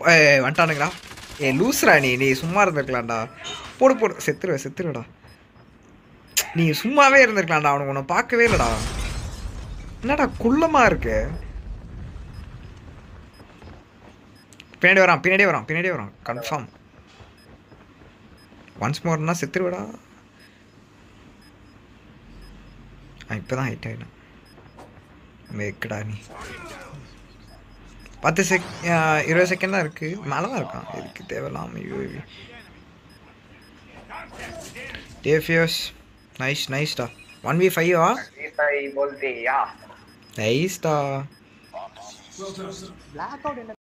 ஏய் வந்துட்டானுங்களா ஏ லூஸ்ரா நீ நீ சும்மா இருந்திருக்கலாம்டா போடு போடு செத்துருவே செத்துருடா நீ சும்மாவே இருந்திருக்கலாம்டா அவனுக்கு உன்னை பார்க்கவே இல்லைடா என்னடா குள்ளமா இருக்கு பின்னாடி வரான் பின்னாடியே வரான் பின்னாடியே வரான் கன்ஃபார்ம் ஒன்ஸ் மோர்னா செத்துருவடா இப்போ தான் ஹைட் ஆகிடும் மேக்கடா நீ பத்து செக் இருபது செகண்ட் தான் இருக்குது மேலே தான் இருக்கான் இதுக்கு தேவையில்லாம யூவி டேஃபியோஸ் நைஸ் நைஸ்டா ஒன் வி ஃபைவா बोलते या நைஸ்டா பிளாக் அவுட் என்ன